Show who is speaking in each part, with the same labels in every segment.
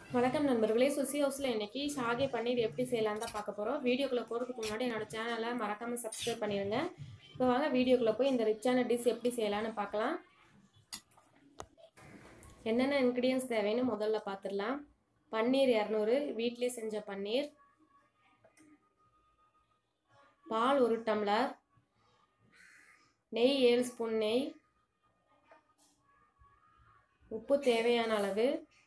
Speaker 1: வணக்கம் நண்பர்களே சுசி ஹவுஸில் இன்னைக்கு ஷாகி பன்னீர் எப்படி செய்யலாம் தான் பார்க்க போகிறோம் வீடியோக்குள்ளே போகிறதுக்கு முன்னாடி என்னோட சேனலை மறக்காமல் சப்ஸ்கிரைப் பண்ணிடுங்க இப்போ வாங்க வீடியோக்குள்ளே போய் இந்த ரிச்சான டிஷ் எப்படி செய்யலாம்னு பார்க்கலாம் என்னென்ன இன்க்ரீடியன்ஸ் தேவைன்னு முதல்ல பார்த்துடலாம் பன்னீர் இரநூறு வீட்டிலே செஞ்ச பன்னீர் பால் ஒரு டம்ளர் நெய் ஏழு ஸ்பூன் நெய் உப்பு தேவையான அளவு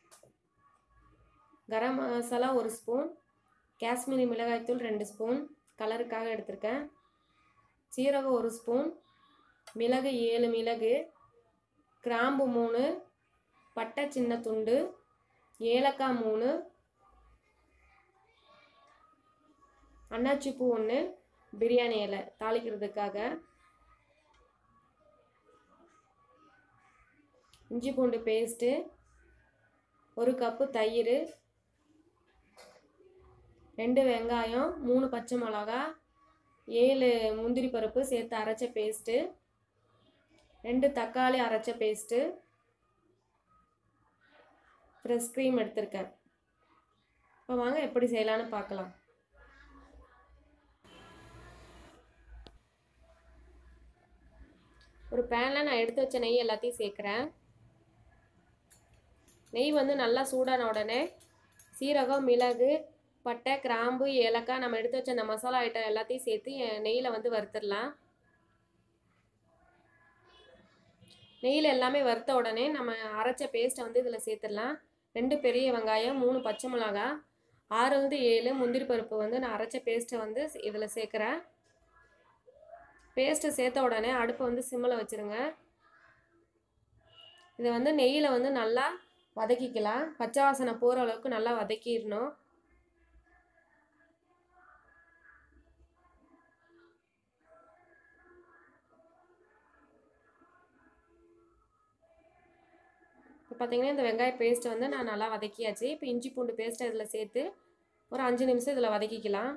Speaker 1: கரம் மசாலா ஒரு ஸ்பூன் காஷ்மீரி மிளகாய்த்தூள் ரெண்டு ஸ்பூன் கலருக்காக எடுத்திருக்கேன் சீரகம் ஒரு ஸ்பூன் மிளகு ஏழு மிளகு கிராம்பு மூணு பட்டை சின்ன துண்டு ஏலக்காய் மூணு அன்னாச்சி பூ ஒன்று பிரியாணி இலை தாளிக்கிறதுக்காக இஞ்சி பூண்டு பேஸ்ட்டு ஒரு கப்பு தயிர் ரெண்டு வெங்காயம் மூணு பச்சை மிளகா ஏழு முந்திரி பருப்பு சேர்த்து அரைச்ச பேஸ்ட்டு ரெண்டு தக்காளி அரைச்ச பேஸ்ட்டு ஃப்ரெஷ் க்ரீம் எடுத்திருக்கேன் இப்போ வாங்க எப்படி செய்யலான்னு பார்க்கலாம் ஒரு பேனில் நான் எடுத்து வச்ச நெய் எல்லாத்தையும் சேர்க்குறேன் நெய் வந்து நல்லா சூடான உடனே சீரகம் மிளகு பட்டை கிராம்பு ஏலக்காய் நம்ம எடுத்து வச்ச அந்த மசாலா ஐட்டம் எல்லாத்தையும் சேர்த்து நெய்யில் வந்து வறுத்துடலாம் நெய்யில் எல்லாமே வறுத்த உடனே நம்ம அரைச்ச பேஸ்ட்டை வந்து இதில் சேர்த்துடலாம் ரெண்டு பெரிய வெங்காயம் மூணு பச்சை மிளகா ஆறுலேருந்து ஏழு முந்திரி பருப்பு வந்து நான் அரைச்ச பேஸ்ட்டை வந்து இதில் சேர்க்குறேன் பேஸ்ட்டை சேர்த்த உடனே அடுப்பை வந்து சிம்மில் வச்சுருங்க இதை வந்து நெய்யில் வந்து நல்லா வதக்கிக்கலாம் பச்சை வாசனை போகிற அளவுக்கு நல்லா வதக்கிடணும் இப்போ பார்த்தீங்கன்னா இந்த வெங்காய பேஸ்ட்டை வந்து நான் நல்லா வதக்கியாச்சு இப்போ இஞ்சி பூண்டு பேஸ்ட்டை இதில் சேர்த்து ஒரு அஞ்சு நிமிஷம் இதில் வதக்கிக்கலாம்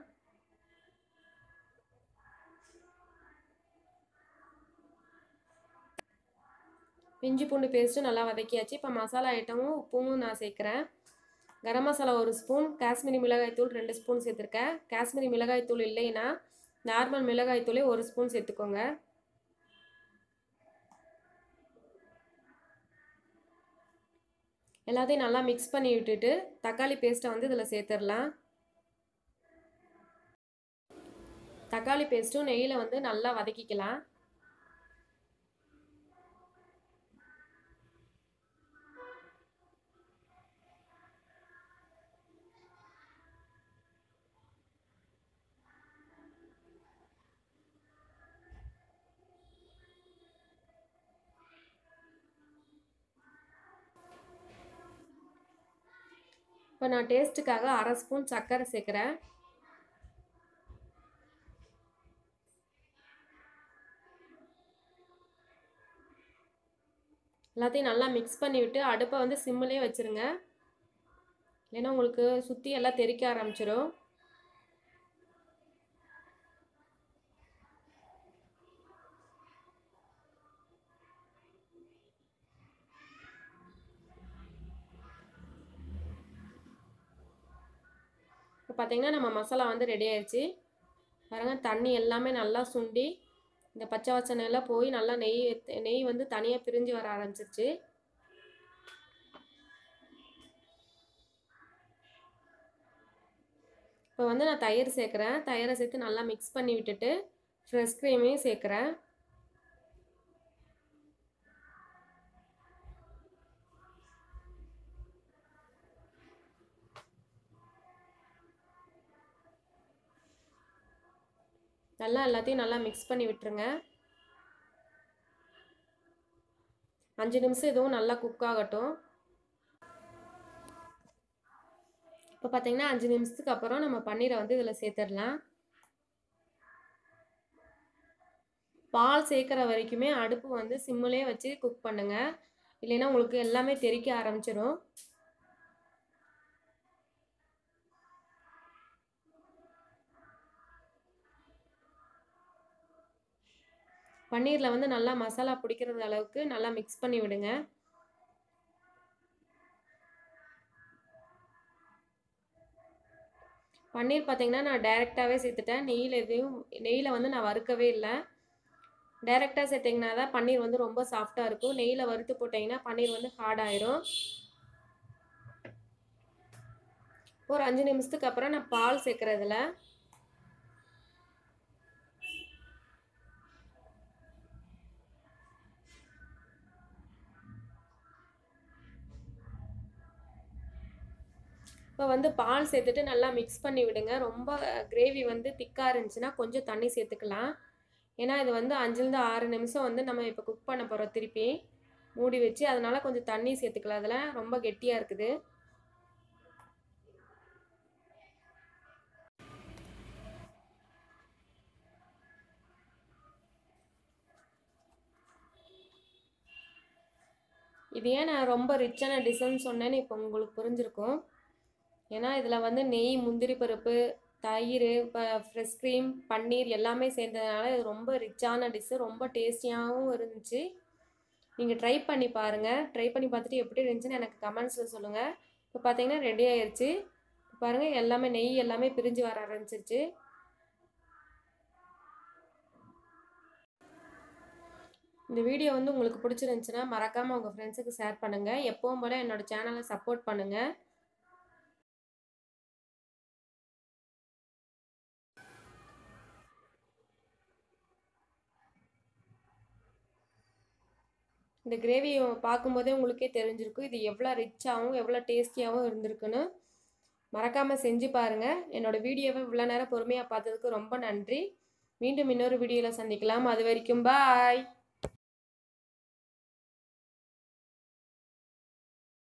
Speaker 1: இஞ்சி பூண்டு பேஸ்ட்டு நல்லா வதக்கியாச்சு இப்போ மசாலா ஐட்டமும் உப்பும் நான் சேர்க்குறேன் கரம் மசாலா ஒரு ஸ்பூன் காஷ்மீரி மிளகாய்த்தூள் ரெண்டு ஸ்பூன் சேர்த்துருக்கேன் காஷ்மீரி மிளகாய்த்தூள் இல்லைன்னா நார்மல் மிளகாய்த்தூளே ஒரு ஸ்பூன் சேர்த்துக்கோங்க எல்லாத்தையும் நல்லா மிக்ஸ் பண்ணி விட்டுட்டு தக்காளி பேஸ்ட்டை வந்து இதில் சேர்த்துடலாம் தக்காளி பேஸ்ட்டும் நெய்யில் வந்து நல்லா வதக்கிக்கலாம் இப்போ நான் டேஸ்ட்டுக்காக அரை ஸ்பூன் சர்க்கரை சேர்க்குறேன் எல்லாத்தையும் நல்லா மிக்ஸ் பண்ணி விட்டு அடுப்பை வந்து சிம்மிலே வச்சுருங்க இல்லைன்னா உங்களுக்கு சுற்றி எல்லாம் தெறிக்க ஆரம்பிச்சிடும் இப்போ பார்த்தீங்கன்னா நம்ம மசாலா வந்து ரெடி ஆயிடுச்சு பாருங்கள் தண்ணி எல்லாமே நல்லா சுண்டி இந்த பச்சை வாசனை எல்லாம் போய் நல்லா நெய் நெய் வந்து தனியாக பிரிஞ்சு வர ஆரம்பிச்சிருச்சு இப்போ வந்து நான் தயிர் சேர்க்குறேன் தயிரை சேர்த்து நல்லா மிக்ஸ் பண்ணி விட்டுட்டு ஃப்ரெஷ் க்ரீமையும் சேர்க்குறேன் நல்லா எல்லாத்தையும் நல்லா மிக்ஸ் பண்ணி விட்டுருங்க அஞ்சு நிமிஷம் இதுவும் நல்லா குக் ஆகட்டும் இப்போ பார்த்தீங்கன்னா அஞ்சு நிமிஷத்துக்கு அப்புறம் நம்ம பன்னீரை வந்து இதில் சேர்த்துடலாம் பால் சேர்க்குற வரைக்குமே அடுப்பு வந்து சிம்மிலே வச்சு குக் பண்ணுங்கள் இல்லைன்னா உங்களுக்கு எல்லாமே தெறிக்க ஆரம்பிச்சிடும் பன்னீரில் வந்து நல்லா மசாலா பிடிக்கிறது அளவுக்கு நல்லா மிக்ஸ் பண்ணி விடுங்க பன்னீர் பார்த்தீங்கன்னா நான் டைரெக்டாகவே சேர்த்துட்டேன் நெய்யில் எதையும் நெய்யில் வந்து நான் வறுக்கவே இல்லை டைரெக்டாக சேர்த்திங்கன்னா தான் பன்னீர் வந்து ரொம்ப சாஃப்டாக இருக்கும் நெய்யில் வறுத்து போட்டிங்கன்னா பன்னீர் வந்து ஹார்ட் ஆயிரும் ஒரு அஞ்சு நிமிஷத்துக்கு அப்புறம் நான் பால் சேர்க்குறதுல இப்போ வந்து பால் சேர்த்துட்டு நல்லா மிக்ஸ் பண்ணி விடுங்க ரொம்ப கிரேவி வந்து திக்காக இருந்துச்சுன்னா கொஞ்சம் தண்ணி சேர்த்துக்கலாம் ஏன்னா இது வந்து அஞ்சுலேருந்து ஆறு நிமிஷம் வந்து நம்ம இப்போ குக் பண்ண போகிறோம் திருப்பி மூடி வச்சு அதனால் கொஞ்சம் தண்ணி சேர்த்துக்கலாம் அதில் ரொம்ப கெட்டியாக இருக்குது இது ஏன் நான் ரொம்ப ரிச்சான டிஷ்ஷுன்னு சொன்னேன்னு இப்போ உங்களுக்கு புரிஞ்சிருக்கும் ஏன்னா இதில் வந்து நெய் முந்திரி பருப்பு தயிர் இப்போ ஃப்ரெஷ் க்ரீம் பன்னீர் எல்லாமே சேர்ந்ததுனால இது ரொம்ப ரிச்சான டிஷ்ஷு ரொம்ப டேஸ்டியாகவும் இருந்துச்சு நீங்கள் ட்ரை பண்ணி பாருங்கள் ட்ரை பண்ணி பார்த்துட்டு எப்படி இருந்துச்சுன்னு எனக்கு கமெண்ட்ஸில் சொல்லுங்கள் இப்போ பார்த்தீங்கன்னா ரெடி ஆயிடுச்சு பாருங்கள் எல்லாமே நெய் எல்லாமே பிரிஞ்சு வர ஆரம்பிச்சிருச்சு இந்த வீடியோ வந்து உங்களுக்கு பிடிச்சிருந்துச்சுன்னா மறக்காமல் உங்கள் ஃப்ரெண்ட்ஸுக்கு ஷேர் பண்ணுங்கள் எப்பவும் போல் என்னோடய சேனலை சப்போர்ட் பண்ணுங்கள் இந்த கிரேவியை பார்க்கும்போதே உங்களுக்கே தெரிஞ்சிருக்கும் இது எவ்வளோ ரிச்சாகவும் எவ்வளோ டேஸ்டியாகவும் இருந்திருக்குன்னு மறக்காமல் செஞ்சு பாருங்கள் என்னோடய வீடியோவை இவ்வளோ நேரம் பொறுமையாக பார்த்ததுக்கு ரொம்ப நன்றி மீண்டும் இன்னொரு வீடியோவில் சந்திக்கலாம் அது வரைக்கும் பாய்